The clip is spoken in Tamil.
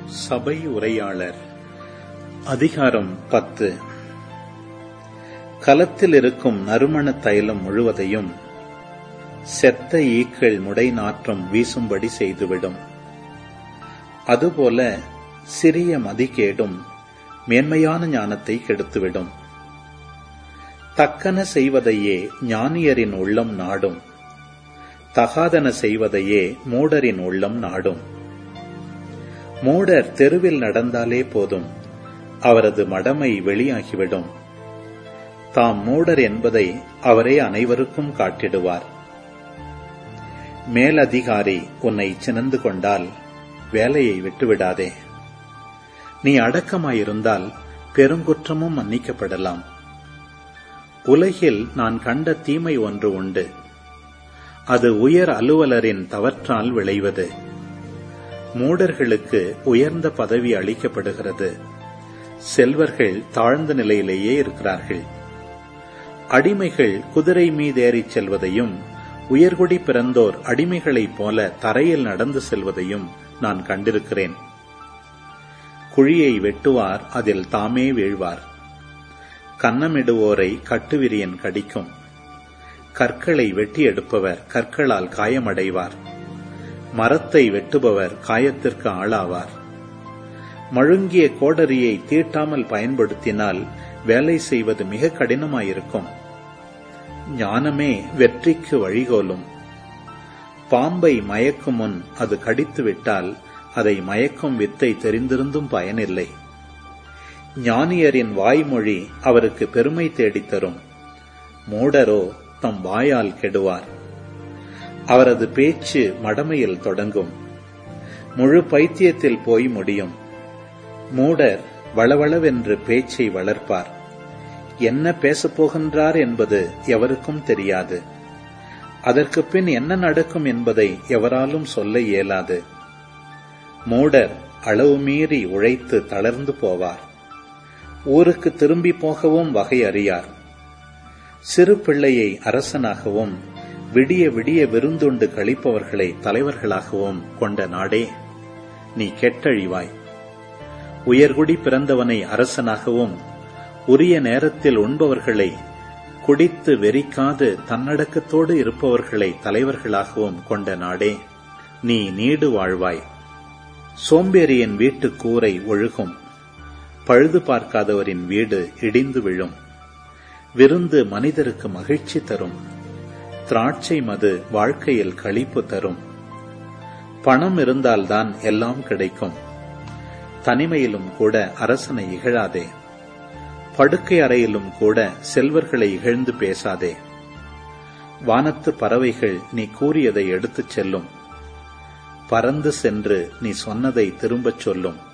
சபை உரையாளர் அதிகாரம் பத்து கலத்தில் இருக்கும் நறுமண தைலம் முழுவதையும் செத்த ஈக்கள் முடை நாற்றம் வீசும்படி செய்துவிடும் அதுபோல சிறிய மதிகேடும் மேன்மையான ஞானத்தை கெடுத்துவிடும் தக்கன செய்வதையே ஞானியரின் உள்ளம் நாடும் தகாதன செய்வதையே மூடரின் உள்ளம் நாடும் மூடர் தெருவில் நடந்தாலே போதும் அவரது மடமை வெளியாகிவிடும் தாம் மூடர் என்பதை அவரே அனைவருக்கும் காட்டிடுவார் மேலதிகாரி உன்னை சினந்து கொண்டால் வேலையை விட்டுவிடாதே நீ அடக்கமாயிருந்தால் பெருங்குற்றமும் மன்னிக்கப்படலாம் உலகில் நான் கண்ட தீமை ஒன்று உண்டு அது உயர் அலுவலரின் தவற்றால் விளைவது மூடர்களுக்கு உயர்ந்த பதவி அளிக்கப்படுகிறது செல்வர்கள் தாழ்ந்த நிலையிலேயே இருக்கிறார்கள் அடிமைகள் குதிரை மீதேறிச் செல்வதையும் உயர்குடி பிறந்தோர் அடிமைகளைப் போல தரையில் நடந்து செல்வதையும் நான் கண்டிருக்கிறேன் குழியை வெட்டுவார் அதில் தாமே வீழ்வார் கன்னமிடுவோரை கட்டுவிரியன் கடிக்கும் கற்களை வெட்டி எடுப்பவர் கற்களால் காயமடைவார் மரத்தை வெட்டுபவர் காயத்திற்கு ஆளாவார் மழுங்கிய கோடரியை தீட்டாமல் பயன்படுத்தினால் வேலை செய்வது மிக கடினமாயிருக்கும் ஞானமே வெற்றிக்கு வழிகோலும் பாம்பை மயக்கும் முன் அது கடித்து விட்டால் அதை மயக்கும் வித்தை தெரிந்திருந்தும் பயனில்லை ஞானியரின் வாய்மொழி அவருக்கு பெருமை தேடித்தரும் மூடரோ தம் வாயால் கெடுவார் அவரது பேச்சு மடமையில் தொடங்கும் முழு பைத்தியத்தில் போய் முடியும் மூடர் வளவளவென்று பேச்சை வளர்ப்பார் என்ன பேசப் போகின்றார் என்பது எவருக்கும் தெரியாது அதற்கு பின் என்ன நடக்கும் என்பதை எவராலும் சொல்ல இயலாது மூடர் அளவு மீறி உழைத்து தளர்ந்து போவார் ஊருக்கு திரும்பி போகவும் வகை அறியார் சிறு பிள்ளையை அரசனாகவும் விடிய விடிய விருந்துண்டு கழிப்பவர்களை தலைவர்களாகவும் கொண்ட நாடே நீ கெட்டழிவாய் உயர்குடி பிறந்தவனை அரசனாகவும் உரிய நேரத்தில் உண்பவர்களை குடித்து வெறிக்காது தன்னடக்கத்தோடு இருப்பவர்களை தலைவர்களாகவும் கொண்ட நாடே நீ நீடு வாழ்வாய் சோம்பேறியின் வீட்டு கூரை ஒழுகும் பழுது பார்க்காதவரின் வீடு இடிந்து விழும் விருந்து மனிதருக்கு மகிழ்ச்சி தரும் திராட்சை மது வாழ்க்கையில் களிப்பு தரும் பணம் இருந்தால்தான் எல்லாம் கிடைக்கும் தனிமையிலும் கூட அரசனை இகழாதே படுக்கை அறையிலும் கூட செல்வர்களை இகழ்ந்து பேசாதே வானத்து பறவைகள் நீ கூறியதை எடுத்துச் செல்லும் பறந்து சென்று நீ சொன்னதை திரும்பச் சொல்லும்